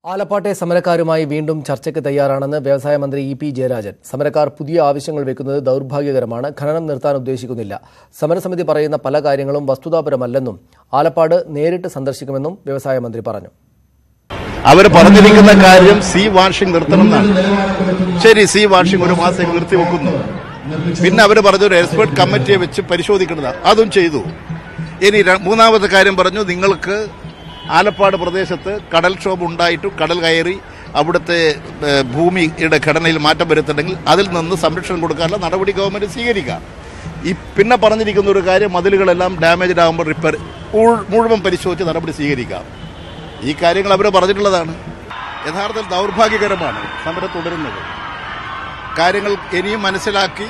ആലപ്പാട്ടെ സമരക്കാരുമായി വീണ്ടും ചർച്ചയ്ക്ക് തയ്യാറാണെന്ന് വ്യവസായ മന്ത്രി ഇ പി ജയരാജൻ സമരക്കാർ പുതിയ ആവശ്യങ്ങൾ വെക്കുന്നത് ദൗർഭാഗ്യകരമാണ് ഖനനം നിർത്താൻ ഉദ്ദേശിക്കുന്നില്ല സമരസമിതി പറയുന്ന പല കാര്യങ്ങളും വസ്തുതാപരമല്ലെന്നും ആലപ്പാട് നേരിട്ട് സന്ദർശിക്കുമെന്നും വ്യവസായ മന്ത്രി പറഞ്ഞു അവർ പറഞ്ഞിരിക്കുന്ന കാര്യം സീ വാഷിംഗ് നിർത്തണം എന്നാണ് ശരി സീ വാഷിംഗ് ഒരു മാസം നിർത്തി വെക്കുന്നു പിന്നെ അവർ പറഞ്ഞു ഒരു എക്സ്പെർട്ട് കമ്മിറ്റിയെ വെച്ച് പരിശോധിക്കുന്നതാണ് അതും ചെയ്തു ഇനി ര- മൂന്നാമത്തെ കാര്യം പറഞ്ഞു നിങ്ങൾക്ക് ആലപ്പാട് പ്രദേശത്ത് കടൽക്ഷോഭം ഉണ്ടായിട്ടും കടൽ കയറി അവിടുത്തെ ഏഹ്, ഭൂമിയുടെ ഘടനയിൽ മാറ്റം വരുത്തുണ്ടെങ്കിൽ അതിൽ നിന്ന് സംരക്ഷണം കൊടുക്കാനുള്ള നടപടി ഗവൺമെന്റ് സ്വീകരിക്കാം ഈ പിന്നെ പറഞ്ഞിരിക്കുന്ന ഒരു കാര്യം മതിലുകളെല്ലാം ഡാമേജ്ഡ് ആകുമ്പോൾ റിപ്പയർ മുഴുവൻ പരിശോധിച്ച് നടപടി സ്വീകരിക്കാം ഈ കാര്യങ്ങൾ അവർ പറഞ്ഞിട്ടുള്ളതാണ് യഥാർത്ഥത്തിൽ ദൗർഭാഗ്യകരമാണ് സമരം തുടരുന്നത് കാര്യങ്ങൾ ഇനിയും മനസ്സിലാക്കി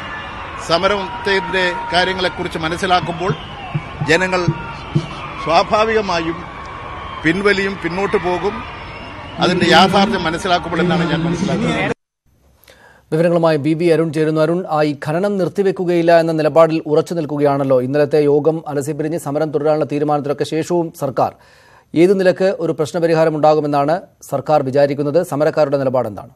സമരത്തിന്റെ കാര്യങ്ങളെക്കുറിച്ച് മനസ്സിലാക്കുമ്പോൾ ജനങ്ങൾ സ്വാഭാവികമായും പിൻവലിയും പിന്നോട്ട് പോകും അതിന്റെ യാഥാർത്ഥ്യം മനസ്സിലാക്കുമ്പോൾ എന്നാണ് ഞാൻ മനസ്സിലാക്കുന്നത് വിവരങ്ങളുമായി ബി വി അരുൺ ചേരുന്നു അരുൺ ആ ഈ ഖനനം നിർത്തിവെക്കുകയില്ല എന്ന നിലപാടിൽ ഉറച്ചു നിൽക്കുകയാണല്ലോ ഇന്നലത്തെ യോഗം അലസിപ്പിരിഞ്ഞ് സമരം തുടരാനുള്ള തീരുമാനത്തിലൊക്കെ ശേഷവും സർക്കാർ ഏതു നിലക്ക് ഒരു പ്രശ്നപരിഹാരം ഉണ്ടാകുമെന്നാണ് സർക്കാർ വിചാരിക്കുന്നത് സമരക്കാരുടെ നിലപാട് എന്താണ്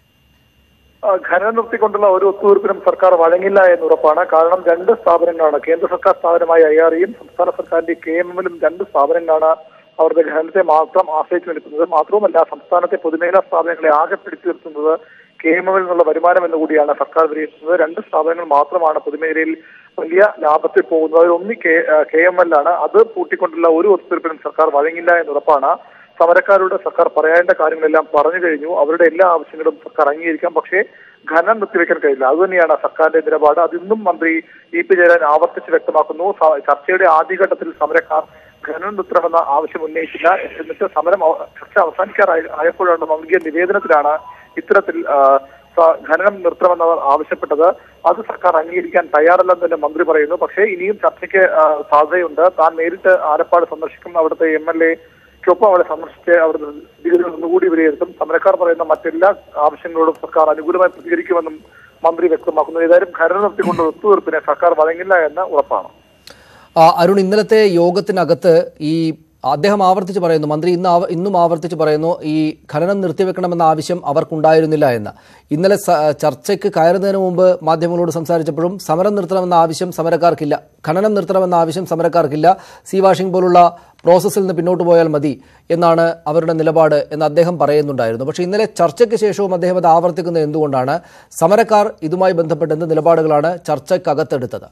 ആ, ഖനനം നിർത്തിക്കൊണ്ടുള്ള ഒരു ഒത്തുതീർപ്പിനും സർക്കാർ വഴങ്ങില്ല എന്ന് ഉറപ്പാണ് കാരണം രണ്ട് സ്ഥാപനങ്ങളാണ് കേന്ദ്ര സർക്കാർ സ്ഥാപനമായ ഐ ആർ ഇയും സംസ്ഥാന സർക്കാരിന്റെ കെ എം എമ്മിലും രണ്ട് സ്ഥാപനങ്ങളാണ് അവരുടെ ഖനനത്തെ മാത്രം ആശ്രയിച്ചു നിൽക്കുന്നത് മാത്രവുമല്ല സംസ്ഥാനത്തെ പൊതുമേഖലാ സ്ഥാപനങ്ങളെ ആകെ പിടിച്ചു നിർത്തുന്നത് കെ എം എമ്മിൽ നിന്നുള്ള വരുമാനം എന്നുകൂടിയാണ് സർക്കാർ വിലയിരുത്തുന്നത് രണ്ട് സ്ഥാപനങ്ങൾ മാത്രമാണ് പൊതുമേഖലയിൽ വലിയ ലാഭത്തിൽ പോകുന്നത് അതിലൊന്നി കെ എം എൽ ആണ് അത് പൂട്ടിക്കൊണ്ടുള്ള ഒരു ഒത്തുതീർപ്പിനും സർക്കാർ വഴങ്ങില്ല എന്ന് ഉറപ്പാണ് സമരക്കാരോട് സർക്കാർ പറയേണ്ട കാര്യങ്ങളെല്ലാം പറഞ്ഞു കഴിഞ്ഞു അവരുടെ എല്ലാ ആവശ്യങ്ങളും സർക്കാർ അംഗീകരിക്കാം പക്ഷേ ഖനനം നിർത്തിവെക്കാൻ കഴിയില്ല അതുതന്നെയാണ് സർക്കാരിന്റെ നിലപാട് അതിന്നും മന്ത്രി ഇ പി ജയരാജൻ ആവർത്തിച്ച് വ്യക്തമാക്കുന്നു സ- ചർച്ചയുടെ ആദ്യഘട്ടത്തിൽ സമരക്കാർ ഖനനം നിർത്തണമെന്ന ആവശ്യം ഉന്നയിച്ചില്ല എന്നിട്ട് സമരം അവ- ചർച്ച അവസാനിക്കാറായ ആയപ്പോഴാണ് നൽകിയ നിവേദനത്തിലാണ് ഇത്തരത്തിൽ ആ, സ- ഖനനം നിർത്തണമെന്നവർ ആവശ്യപ്പെട്ടത് അത് സർക്കാർ അംഗീകരിക്കാൻ തയ്യാറല്ലെന്ന് തന്നെ മന്ത്രി പറയുന്നു പക്ഷേ ഇനിയും ചർച്ചയ്ക്ക് ആ, സാധ്യതയുണ്ട് താൻ നേരിട്ട് ആലപ്പാട് സന്ദർശിക്കും അവിടുത്തെ എം എൽ എക്കൊപ്പം അവിടെ സന്ദർശിച്ച് അവരുടെ സ്ഥിതിഗതികൾ ഒന്നുകൂടി വിലയിരുത്തും സമരക്കാർ പറയുന്ന മറ്റെല്ലാ ആവശ്യങ്ങളോടും സർക്കാർ അനുകൂലമായി പ്രതികരിക്കുമെന്നും മന്ത്രി വ്യക്തമാക്കുന്നു ഏതായാലും ഖനനം നിർത്തിക്കൊണ്ട് ഒത്തുതീർപ്പിനെ സർക്കാർ വഴങ്ങില്ല എന്ന് ഉറപ്പാണ് ആ, അരുൺ ഇന്നലത്തെ യോഗത്തിനകത്ത് ഈ അദ്ദേഹം ആവർത്തിച്ച് പറയുന്നു മന്ത്രി ഇന്ന് ആവ- ഇന്നും ആവർത്തിച്ച് പറയുന്നു ഈ ഖനനം നിർത്തിവെക്കണമെന്ന ആവശ്യം അവർക്കുണ്ടായിരുന്നില്ല എന്ന് ഇന്നലെ സ- ചർച്ചയ്ക്ക് കയറുന്നതിന് മുമ്പ് മാധ്യമങ്ങളോട് സംസാരിച്ചപ്പോഴും സമരം നിർത്തണമെന്ന ആവശ്യം സമരക്കാർക്കില്ല ഖനനം നിർത്തണമെന്ന ആവശ്യം സമരക്കാർക്കില്ല സീ വാഷിംഗ് പോലുള്ള പ്രോസസ്സിൽ നിന്ന് പിന്നോട്ട് പോയാൽ മതി എന്നാണ് അവരുടെ നിലപാട് എന്ന് അദ്ദേഹം പറയുന്നുണ്ടായിരുന്നു പക്ഷേ ഇന്നലെ ചർച്ചയ്ക്ക് ശേഷവും അദ്ദേഹം അത് ആവർത്തിക്കുന്നത് എന്തുകൊണ്ടാണ് സമരക്കാർ ഇതുമായി ബന്ധപ്പെട്ട് എന്ത് നിലപാടുകളാണ് ചർച്ചയ്ക്കകത്തെടുത്തത്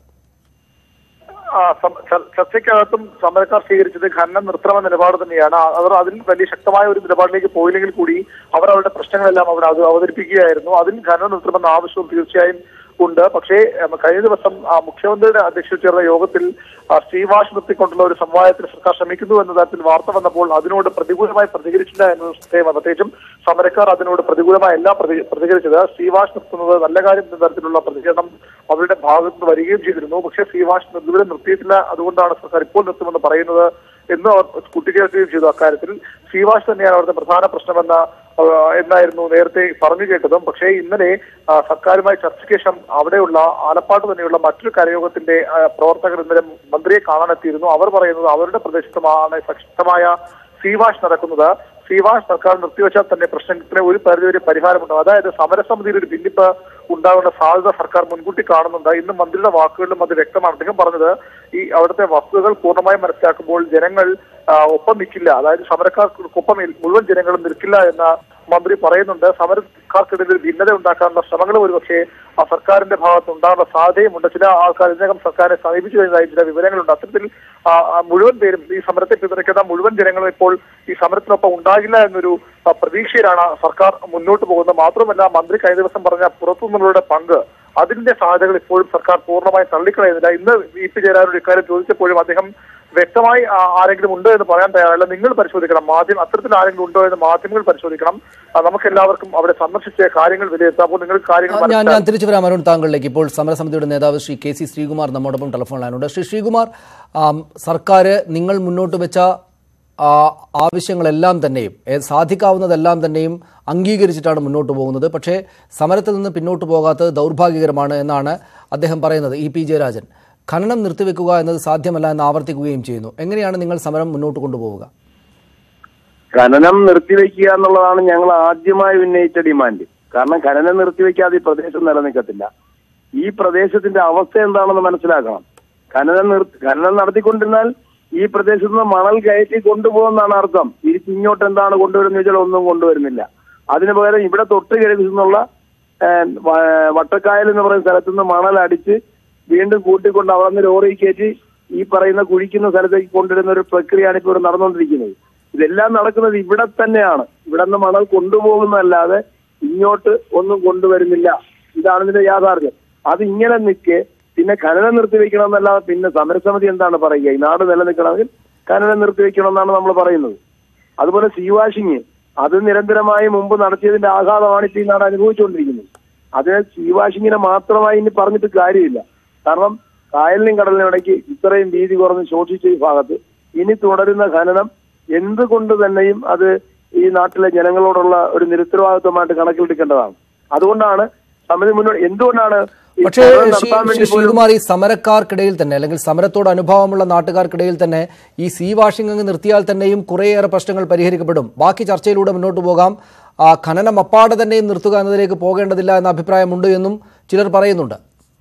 ആ, സം- ചർ- ചർച്ചയ്ക്കകത്തും സമരക്കാർ സ്വീകരിച്ചത് ഖനനം നിർത്തണമെന്ന നിലപാട് തന്നെയാണ് ആ- അവർ അതിൽ വലിയ ശക്തമായ ഒരു നിലപാടിലേക്ക് പോയില്ലെങ്കിൽ കൂടി അവർ അവരുടെ പ്രശ്നങ്ങളെല്ലാം അവർ അത് അവതരിപ്പിക്കുകയായിരുന്നു അതിൽ ഖനനം നിർത്തണമെന്ന ആവശ്യവും തീർച്ചയായും ഉണ്ട് പക്ഷേ ഉം, കഴിഞ്ഞ ദിവസം ആ, മുഖ്യമന്ത്രിയുടെ അധ്യക്ഷതയിൽ ചേർന്ന യോഗത്തിൽ ആ, ശ്രീവാഷ് നിർത്തിക്കൊണ്ടുള്ള ഒരു സംവാദത്തിന് സർക്കാർ ശ്രമിക്കുന്നു എന്ന തരത്തിൽ വാർത്ത വന്നപ്പോൾ അതിനോട് പ്രതികൂലമായി പ്രതികരിച്ചില്ല എന്നത് ശ്രദ്ധേയമാണ് പ്രത്യേകിച്ചും സമരക്കാർ അതിനോട് പ്രതികൂലമായല്ല പ്രതി- പ്രതികരിച്ചത് ശ്രീവാഷ് നിർത്തുന്നത് നല്ല കാര്യം എന്ന തരത്തിലുള്ള പ്രതികരണം അവരുടെ ഭാഗത്ത് നിന്ന് വരികയും ചെയ്തിരുന്നു പക്ഷേ ശ്രീവാഷ് ഇതുവരെ നിർത്തിയിട്ടില്ല അതുകൊണ്ടാണ് സർക്കാർ ഇപ്പോൾ നിർത്തുമെന്ന് പറയുന്നത് എന്ന് അവർ കൂട്ടിച്ചേർക്കുകയും ചെയ്തു അക്കാര്യത്തിൽ ശ്രീവാഷ് തന്നെയാണ് അവരുടെ പ്രധാന പ്രശ്നമെന്ന ആ, എന്നായിരുന്നു നേരത്തെ പറഞ്ഞു കേട്ടതും പക്ഷേ ഇന്നലെ ആ, സർക്കാരുമായി ചർച്ചയ്ക്ക് ശേഷം അവിടെയുള്ള ആലപ്പാട് തന്നെയുള്ള മറ്റൊരു കരയോഗത്തിന്റെ ആ, പ്രവർത്തകർ ഇന്നലെ മന്ത്രിയെ കാണാനെത്തിയിരുന്നു അവർ പറയുന്നത് അവരുടെ പ്രദേശത്തുമാണ് ശക്തമായ സീവാഷ് നടക്കുന്നത് സീവാഷ് സർക്കാർ നിർത്തിവെച്ചാൽ തന്നെ പ്രശ്നത്തിന് ഒരു പരിധിവരെ പരിഹാരമുണ്ടാവും അതായത് സമരസമിതിയിൽ ഒരു ഭിന്നിപ്പ് ഉണ്ടാകുന്ന സാധ്യത സർക്കാർ മുൻകൂട്ടി കാണുന്നുണ്ട് ഇന്ന് മന്ത്രിയുടെ വാക്കുകളിലും അത് വ്യക്തമാണ് അദ്ദേഹം പറഞ്ഞത് ഈ അവിടുത്തെ വസ്തുതകൾ പൂർണ്ണമായും മനസ്സിലാക്കുമ്പോൾ ജനങ്ങൾ ആ, ഒപ്പം നിൽക്കില്ല അതായത് സമരക്കാർക്കൊപ്പം ഇൽ- മുഴുവൻ ജനങ്ങളും നിൽക്കില്ല എന്ന മന്ത്രി പറയുന്നുണ്ട് സമരക്കാർക്കിടയിൽ ഒരു ഭിന്നത ഉണ്ടാക്കാനുള്ള ശ്രമങ്ങളും ഒരുപക്ഷെ ആ സർക്കാരിന്റെ ഭാഗത്ത് ഉണ്ടാകാനുള്ള സാധ്യതയുമുണ്ട് ചില ആൾക്കാർ ഇതിനകം സർക്കാരിനെ സമീപിച്ചു കഴിഞ്ഞതായി ചില വിവരങ്ങളുണ്ട് അത്തരത്തിൽ ആ, ആ, മുഴുവൻ പേരും ഈ സമരത്തെ പിന്തുണയ്ക്കുന്ന മുഴുവൻ ജനങ്ങളും ഇപ്പോൾ ഈ സമരത്തിനൊപ്പം ഉണ്ടാകില്ല എന്നൊരു ആ, പ്രതീക്ഷയിലാണ് സർക്കാർ മുന്നോട്ട് പോകുന്നത് മാത്രമല്ല മന്ത്രി കഴിഞ്ഞ ദിവസം പറഞ്ഞ പുറത്തുനിന്നുള്ള പങ്ക് അതിന്റെ സാധ്യതകൾ ഇപ്പോഴും സർക്കാർ പൂർണ്ണമായി തള്ളിക്കളയുന്നില്ല ഇന്ന് ഇ പി ജയരാജനോട് ഇക്കാര്യം ചോദിച്ചപ്പോഴും അദ്ദേഹം വ്യക്തമായി ആ, ആരെങ്കിലും ഉണ്ടോ എന്ന് പറയാൻ തയ്യാറല്ല നിങ്ങൾ പരിശോധിക്കണം മാധ്യമം അത്തരത്തിൽ ആരെങ്കിലും ഉണ്ടോ എന്ന് മാധ്യമങ്ങൾ പരിശോധിക്കണം ആ, നമുക്ക് എല്ലാവർക്കും അവിടെ സന്ദർശിച്ച കാര്യങ്ങൾ വിലയിരുത്താം അപ്പോൾ നിങ്ങൾ കാര്യങ്ങൾ ഞാൻ ഞാൻ മനസ്സിലാക്കണം. തിരിച്ചു വരാം അരുൺ താങ്കളിലേക്ക് ഇപ്പോൾ സമരസമിതിയുടെ നേതാവ് ശ്രീ കെ സി ശ്രീകുമാർ നമ്മോടൊപ്പം ടെലിഫോൺ ലൈനുണ്ട് ശ്രീ ശ്രീകുമാർ ആം, സർക്കാർ നിങ്ങൾ മുന്നോട്ട് വെച്ച ആ, ആവശ്യങ്ങളെല്ലാം തന്നെയും ഏ, സാധിക്കാവുന്നതെല്ലാം തന്നെയും അംഗീകരിച്ചിട്ടാണ് മുന്നോട്ട് പോകുന്നത് പക്ഷേ സമരത്തിൽ നിന്ന് പിന്നോട്ട് പോകാത്തത് ദൗർഭാഗ്യകരമാണ് എന്നാണ് അദ്ദേഹം പറയുന്നത് ഇ പി ജയരാജൻ ഖനനം നിർത്തിവെക്കുക എന്നത് സാധ്യമല്ല എന്ന് ആവർത്തിക്കുകയും ചെയ്യുന്നു എങ്ങനെയാണ് നിങ്ങൾ സമരം മുന്നോട്ട് കൊണ്ടുപോവുക ഖനനം നിർത്തിവെക്കുക എന്നുള്ളതാണ് ഞങ്ങൾ ആദ്യമായി ഉന്നയിച്ച ഡിമാൻഡ് കാരണം ഖനനം നിർത്തിവെക്കാതെ ഈ പ്രദേശം നിലനിൽക്കത്തില്ല ഈ പ്രദേശത്തിന്റെ അവസ്ഥ എന്താണെന്ന് മനസ്സിലാക്കണം ഖനനം നിർ ഖനനം നടത്തിക്കൊണ്ടിരുന്നാൽ ഈ പ്രദേശത്ത് നിന്ന് മണൽ കയറ്റി കൊണ്ടുപോകുന്നതാണ് അർത്ഥം തിരിച്ച് ഇങ്ങോട്ട് എന്താണ് കൊണ്ടുവരുന്നത് വെച്ചാൽ ഒന്നും കൊണ്ടുവരുന്നില്ല അതിന് പകരം ഇവിടെ തൊട്ട് കിഴക്കിൽ നിന്നുള്ള ഏഹ്, വ- വട്ടക്കായൽ എന്ന് പറയുന്ന സ്ഥലത്ത് നിന്ന് മണൽ അടിച്ച് വീണ്ടും കൂട്ടിക്കൊണ്ട് അവിടെ നിന്ന് ലോറി കയറ്റി ഈ പറയുന്ന കുഴിക്കുന്ന സ്ഥലത്തേക്ക് കൊണ്ടുവരുന്ന ഒരു പ്രക്രിയയാണ് ഇപ്പോൾ ഇവിടെ നടന്നുകൊണ്ടിരിക്കുന്നത് ഇതെല്ലാം നടക്കുന്നത് ഇവിടെ തന്നെയാണ് ഇവിടെ നിന്ന് മണൽ കൊണ്ടുപോകുന്നതല്ലാതെ ഇങ്ങോട്ട് ഒന്നും കൊണ്ടുവരുന്നില്ല ഇതാണ് ഇതിന്റെ യാഥാർത്ഥ്യം അത് ഇങ്ങനെ നിൽക്കെ പിന്നെ ഖനനം നിർത്തിവെക്കണം എന്നല്ലാതെ പിന്നെ സമരസമിതി എന്താണ് പറയുക ഈ നാട് നിലനിൽക്കണമെങ്കിൽ ഖനനം നിർത്തിവെക്കണം എന്നാണ് നമ്മൾ പറയുന്നത് അതുപോലെ സീ വാഷിങ് അത് നിരന്തരമായി മുമ്പ് നടത്തിയതിന്റെ ആഘാതമാണ് ഇപ്പോൾ ഈ നാട് അനുഭവിച്ചുകൊണ്ടിരിക്കുന്നത് അതിന് സീ വാഷിങ്ങിനെ മാത്രമായി ഇനി പറഞ്ഞിട്ട് കാര്യമില്ല കാരണം കായലിനും കടലിനും ഇടയ്ക്ക് ഇത്രയും വീതി കുറഞ്ഞ് ശോഷിച്ച ഈ ഭാഗത്ത് ഇനി തുടരുന്ന ഖനനം എന്തുകൊണ്ട് തന്നെയും അത് ഈ നാട്ടിലെ ജനങ്ങളോടുള്ള ഒരു നിരുത്തരവാദിത്വമായിട്ട് കണക്കിലെടുക്കേണ്ടതാണ് അതുകൊണ്ടാണ് സമിതി മുന്നോട്ട് എന്തുകൊണ്ടാണ് ഈ പക്ഷേ ഖനനം ശ്രീ നടത്താൻ ശ്രീ വേണ്ടി പോലും ശ്രീകുമാർ ഈ സമരക്കാർക്കിടയിൽ തന്നെ അല്ലെങ്കിൽ സമരത്തോട് അനുഭവമുള്ള നാട്ടുകാർക്കിടയിൽ തന്നെ ഈ സീ വാഷിംഗ് അങ്ങ് നിർത്തിയാൽ തന്നെയും കുറേയേറെ പ്രശ്നങ്ങൾ പരിഹരിക്കപ്പെടും ബാക്കി ചർച്ചയിലൂടെ മുന്നോട്ട് പോകാം ആ ഖനനം അപ്പാടെ തന്നെയും നിർത്തുക എന്നതിലേക്ക് പോകേണ്ടതില്ല എന്ന അഭിപ്രായമുണ്ട് എന്നും ചിലർ പറയുന്നുണ്ട്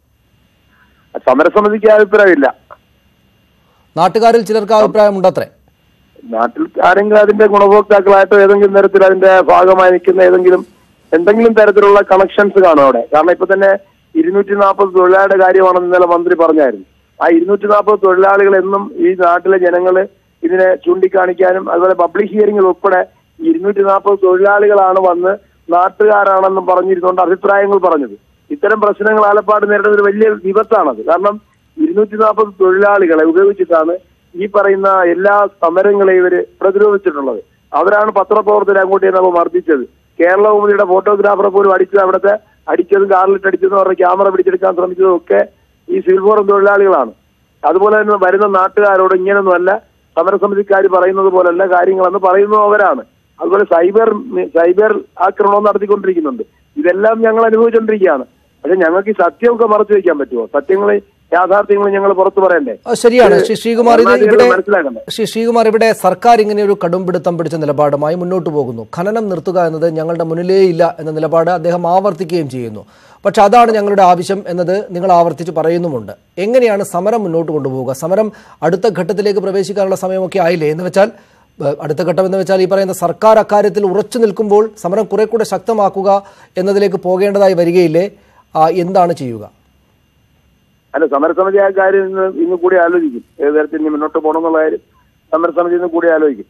സമരസമിതിക്ക് അഭിപ്രായമില്ല നാട്ടുകാരിൽ ചിലർക്ക് ആ അഭിപ്രായമുണ്ടത്രേ നാട്ടിൽ ആരെങ്കിലും അതിന്റെ ഗുണഭോക്താക്കളായിട്ടോ ഏതെങ്കിലും തരത്തിൽ അതിന്റെ ഭാഗമായി നിൽക്കുന്ന ഏതെങ്കിലും എന്തെങ്കിലും തരത്തിലുള്ള കണക്ഷൻസ് കാണും അവിടെ കാരണം ഇപ്പൊ തന്നെ ഇരുന്നൂറ്റി നാൽപ്പത് തൊഴിലാളിയുടെ കാര്യമാണെന്ന് ഇന്നലെ മന്ത്രി പറഞ്ഞായിരുന്നു ആ ഇരുന്നൂറ്റി നാൽപ്പത് തൊഴിലാളികൾ എന്നും ഈ നാട്ടിലെ ജനങ്ങള് ഇതിനെ ചൂണ്ടിക്കാണിക്കാനും അതുപോലെ പബ്ലിക് ഹിയറിംഗിൽ ഉൾപ്പെടെ ഇരുന്നൂറ്റി നാൽപ്പത് തൊഴിലാളികളാണ് വന്ന് നാട്ടുകാരാണെന്നും പറഞ്ഞിരുന്നുകൊണ്ട് അഭിപ്രായങ്ങൾ പറഞ്ഞത് ഇത്തരം പ്രശ്നങ്ങൾ ആലപ്പാട് നേരിടുന്ന ഒരു വലിയ വിപത്താണത് കാരണം ഇരുന്നൂറ്റി നാൽപ്പത് തൊഴിലാളികളെ ഉപയോഗിച്ചിട്ടാണ് ഈ പറയുന്ന എല്ലാ സമരങ്ങളെയും ഇവര് പ്രതിരോധിച്ചിട്ടുള്ളത് അവരാണ് പത്രപ്രവർത്തകരെ അങ്ങോട്ട് ചെന്നപ്പോൾ മർദ്ദിച്ചത് കേരള ഭൂമിയുടെ ഫോട്ടോഗ്രാഫറെ പോലും അടിച്ചത് അവിടുത്തെ അടിച്ചതും കാറിലിട്ട് അടിച്ചതും അവരുടെ ക്യാമറ പിടിച്ചെടുക്കാൻ ശ്രമിച്ചതും ഒക്കെ ഈ സിവിൽ ഫോറം തൊഴിലാളികളാണ് അതുപോലെ തന്നെ വരുന്ന നാട്ടുകാരോട് ഇങ്ങനൊന്നുമല്ല സമരസമിതിക്കാർ പറയുന്നത് പോലല്ല കാര്യങ്ങളെന്ന് പറയുന്നത് അവരാണ് അതുപോലെ സൈബർ സൈബർ ആക്രമണം നടത്തിക്കൊണ്ടിരിക്കുന്നുണ്ട് ഇതെല്ലാം ഞങ്ങൾ അനുഭവിച്ചുകൊണ്ടിരിക്കുകയാണ് പക്ഷെ ഞങ്ങൾക്ക് ഈ സത്യമൊക്കെ മറച്ചു വെക്കാൻ പറ്റുമോ സത്യങ്ങൾ യാഥാർത്ഥ്യങ്ങൾ ഞങ്ങൾ പുറത്തു പറയണ്ടേ ആ, ശരിയാണ് ശ്രീ ശ്രീകുമാർ ഇത് ഭരണാധികാരികൾ ഇവിടെ മനസ്സിലാക്കണ്ടേ ശ്രീ ശ്രീകുമാർ ഇവിടെ സർക്കാർ ഇങ്ങനെ ഒരു കടുംപിടുത്തം പിടിച്ച നിലപാടുമായി മുന്നോട്ട് പോകുന്നു ഖനനം നിർത്തുക എന്നത് ഞങ്ങളുടെ മുന്നിലേ ഇല്ല എന്ന നിലപാട് അദ്ദേഹം ആവർത്തിക്കുകയും ചെയ്യുന്നു പക്ഷെ അതാണ് ഞങ്ങളുടെ ആവശ്യം എന്നത് നിങ്ങൾ ആവർത്തിച്ച് പറയുന്നുമുണ്ട് എങ്ങനെയാണ് സമരം മുന്നോട്ട് കൊണ്ടുപോവുക സമരം അടുത്ത ഘട്ടത്തിലേക്ക് പ്രവേശിക്കാനുള്ള സമയമൊക്കെ ആയില്ലേ എന്ന് വെച്ചാൽ ഏഹ്, അടുത്ത ഘട്ടം എന്ന് വെച്ചാൽ ഈ പറയുന്ന സർക്കാർ അക്കാര്യത്തിൽ ഉറച്ചു നിൽക്കുമ്പോൾ സമരം കുറെ കൂടെ ശക്തമാക്കുക എന്നതിലേക്ക് പോകേണ്ടതായി വരികയില്ലേ ആ, എന്താണ് ചെയ്യുക അല്ല സമരസമിതി ആ കാര്യം ഇന്ന് ഇന്ന് കൂടി ആലോചിക്കും ഏത് തരത്തിൽ ഇനി മുന്നോട്ട് പോകണം എന്നുള്ള കാര്യം സമരസമിതി ഇന്ന് കൂടി ആലോചിക്കും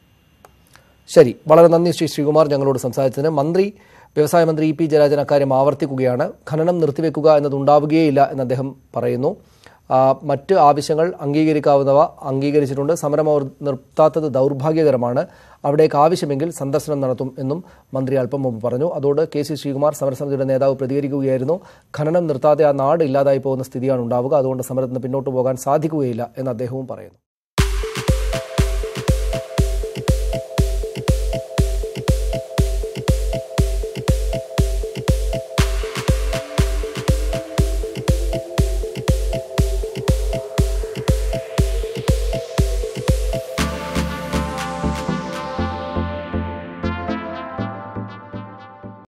ശരി വളരെ നന്ദി ശ്രീ ശ്രീകുമാർ ഞങ്ങളോട് സംസാരിച്ചതിന് മന്ത്രി വ്യവസായ മന്ത്രി ഇ പി ജയരാജൻ അക്കാര്യം ആവർത്തിക്കുകയാണ് ഖനനം നിർത്തിവെക്കുക എന്നതുണ്ടാവുകയില്ല എന്ന് അദ്ദേഹം പറയുന്നു ആ, മറ്റ് ആവശ്യങ്ങൾ അംഗീകരിക്കാവുന്നവ അംഗീകരിച്ചിട്ടുണ്ട് സമരം അവർ നിർത്താത്തത് ദൗർഭാഗ്യകരമാണ് അവിടേക്ക് ആവശ്യമെങ്കിൽ സന്ദർശനം നടത്തും എന്നും മന്ത്രി അല്പം മുമ്പ് പറഞ്ഞു അതോട് കെ സി ശ്രീകുമാർ സമരസമിതിയുടെ നേതാവ് പ്രതികരിക്കുകയായിരുന്നു ഖനനം നിർത്താതെ ആ നാട് ഇല്ലാതായി പോകുന്ന സ്ഥിതിയാണ് ഉണ്ടാവുക അതുകൊണ്ട് സമരത്തിന് പിന്നോട്ട് പോകാൻ സാധിക്കുകയില്ല എന്ന് അദ്ദേഹവും പറയുന്നു